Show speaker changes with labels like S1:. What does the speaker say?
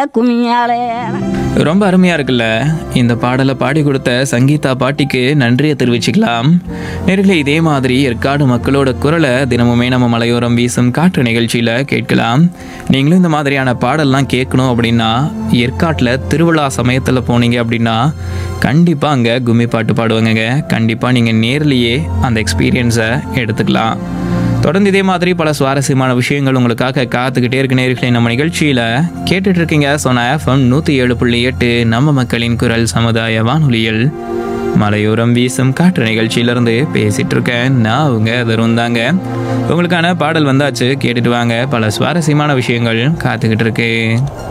S1: கும்மியாலே
S2: ரொம்ப அருமையா இருக்குல்ல இந்த பாடலை பாடி கொடுத்த சங்கீதா பாட்டிக்கு நன்றியை தெரிவிச்சுக்கலாம் நேர்களே இதே மாதிரி ஏற்காடு மக்களோட குரலை தினமுமே நம்ம மலையோரம் வீசும் காற்று நிகழ்ச்சியில கேட்கலாம் நீங்களும் இந்த மாதிரியான பாடல்லாம் கேட்கணும் அப்படின்னா ஏற்காட்டில் திருவிழா சமயத்துல போனீங்க அப்படின்னா கண்டிப்பா அங்க கும்மி பாட்டு பாடுவாங்கங்க கண்டிப்பா நீங்க நேர்லயே அந்த எக்ஸ்பீரியன்ஸை எடுத்துக்கலாம் தொடர்ந்து இதே மாதிரி பல சுவாரஸ்யமான விஷயங்கள் உங்களுக்காக காத்துக்கிட்டே இருக்க நேர்களை நம்ம நிகழ்ச்சியில கேட்டுட்டு இருக்கீங்க சொன்ன எஃப்எம் நூத்தி ஏழு புள்ளி எட்டு நம்ம மக்களின் குரல் சமுதாய வானொலியில் மலையோரம் வீசும் காற்று நிகழ்ச்சியிலிருந்து பேசிட்டு இருக்கேன் நான் அவங்க தரும் தாங்க உங்களுக்கான பாடல் வந்தாச்சு கேட்டுட்டு வாங்க பல சுவாரஸ்யமான விஷயங்கள் காத்துக்கிட்டு இருக்கு